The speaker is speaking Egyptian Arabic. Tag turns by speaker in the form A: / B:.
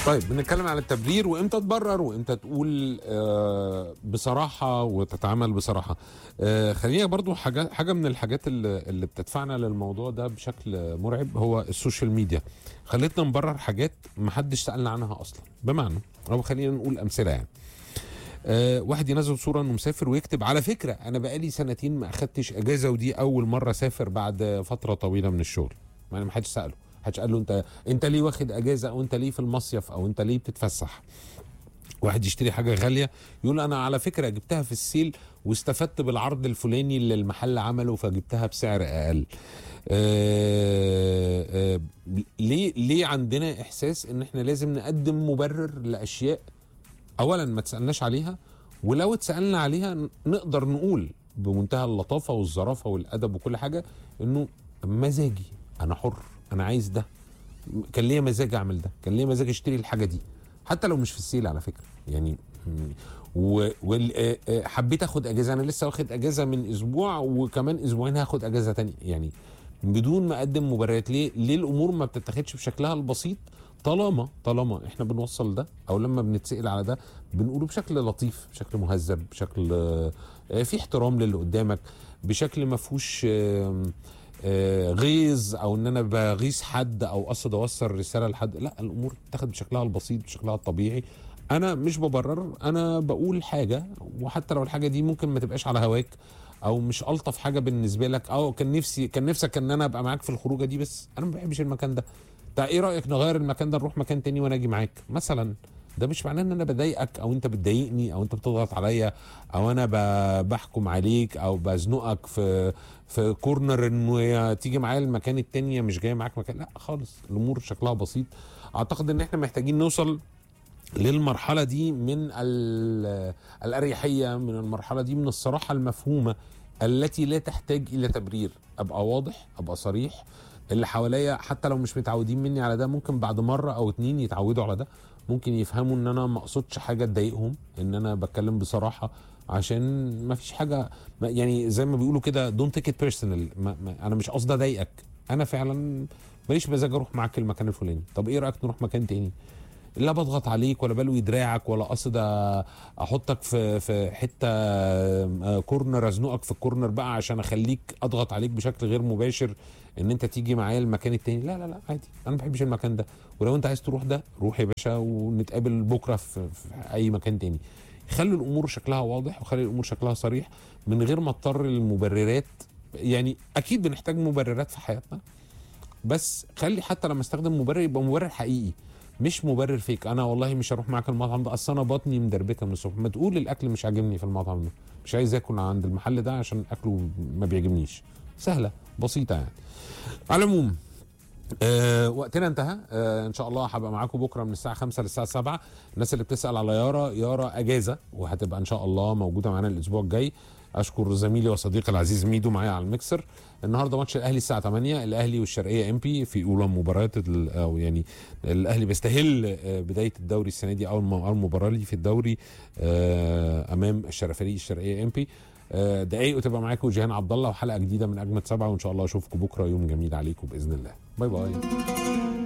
A: طيب بنتكلم على التبرير وامتى تبرر وامتى تقول آه بصراحه وتتعامل بصراحه آه خلينا برضو حاجه حاجه من الحاجات اللي, اللي بتدفعنا للموضوع ده بشكل مرعب هو السوشيال ميديا خلتنا نبرر حاجات ما حدش سالنا عنها اصلا بمعنى او خلينا نقول امثله يعني آه واحد ينزل صوره انه مسافر ويكتب على فكره انا بقالي سنتين ما اخدتش اجازه ودي اول مره اسافر بعد فتره طويله من الشغل يعني ما حدش ساله حدش قال له انت انت ليه واخد اجازه او انت ليه في المصيف او انت ليه بتتفسح واحد يشتري حاجه غاليه يقول انا على فكره جبتها في السيل واستفدت بالعرض الفلاني اللي المحل عمله فجبتها بسعر اقل آه آه ليه ليه عندنا احساس ان احنا لازم نقدم مبرر لاشياء اولا ما تسالناش عليها ولو اتسالنا عليها نقدر نقول بمنتهى اللطافه والظرافه والادب وكل حاجه انه مزاجي انا حر انا عايز ده كان ليا مزاج اعمل ده كان ليا مزاج اشتري الحاجه دي حتى لو مش في السيل على فكره يعني وحبيت اخد اجازه انا لسه واخد اجازه من اسبوع وكمان اسبوعين هاخد اجازه تانية يعني بدون ما اقدم مبررات ليه ليه الامور ما بتتاخدش بشكلها البسيط طالما طالما احنا بنوصل ده او لما بنتسال على ده بنقوله بشكل لطيف بشكل مهذب بشكل في احترام للي قدامك بشكل ما فيهوش غيظ او ان انا بغيظ حد او قصد اوصل رساله لحد لا الامور تاخد بشكلها البسيط بشكلها الطبيعي انا مش ببرر انا بقول حاجه وحتى لو الحاجه دي ممكن ما تبقاش على هواك او مش الطف حاجه بالنسبه لك او كان نفسي كان نفسك ان انا ابقى معاك في الخروجه دي بس انا ما بحبش المكان ده طيب ايه رايك نغير المكان ده نروح مكان تاني وانا اجي معاك مثلا ده مش معناه ان انا بضايقك او انت بتضايقني او انت بتضغط عليا او انا بحكم عليك او بزنقك في في كورنر انه تيجي معايا المكان التاني مش جاي معاك مكان لا خالص الامور شكلها بسيط اعتقد ان احنا محتاجين نوصل للمرحلة دي من الأريحية من المرحلة دي من الصراحة المفهومة التي لا تحتاج إلى تبرير أبقى واضح أبقى صريح اللي حواليا حتى لو مش متعودين مني على ده ممكن بعد مرة أو اتنين يتعودوا على ده ممكن يفهموا ان انا ما اقصدش حاجه تضايقهم ان انا بتكلم بصراحه عشان ما فيش حاجه يعني زي ما بيقولوا كده دونت تيك ات بيرسونال انا مش قصدي اضايقك انا فعلا ماليش مزاج اروح معاك المكان الفلاني طب ايه رايك نروح مكان تاني لا بضغط عليك ولا بلوي دراعك ولا قصد احطك في في حته كورنر ازنقك في الكورنر بقى عشان اخليك اضغط عليك بشكل غير مباشر ان انت تيجي معايا المكان التاني لا لا لا عادي انا ما بحبش المكان ده ولو انت عايز تروح ده روح يا باشا ونتقابل بكره في, في اي مكان تاني خلي الامور شكلها واضح وخلي الامور شكلها صريح من غير ما اضطر للمبررات يعني اكيد بنحتاج مبررات في حياتنا بس خلي حتى لما استخدم مبرر يبقى مبرر حقيقي مش مبرر فيك انا والله مش هروح معاك المطعم ده اصل انا بطني مدربكه من الصبح ما تقول الاكل مش عاجبني في المطعم ده مش عايز اكل عند المحل ده عشان اكله ما بيعجبنيش سهله بسيطه يعني على العموم أه وقتنا انتهى أه ان شاء الله هبقى معاكم بكره من الساعه 5 للساعه 7 الناس اللي بتسال على يارا يارا اجازه وهتبقى ان شاء الله موجوده معانا الاسبوع الجاي اشكر زميلي وصديقي العزيز ميدو معايا على الميكسر النهارده ماتش الاهلي الساعه 8 الاهلي والشرقيه ام بي في اولى مباريات او يعني الاهلي بيستهل بدايه الدوري السنه دي اول مباراه لي في الدوري امام الشرفري الشرقيه ام بي دقايق وتبقى معاكم جيهان عبد الله وحلقه جديده من اجمد سبعه وان شاء الله اشوفكم بكره يوم جميل عليكم باذن الله باي باي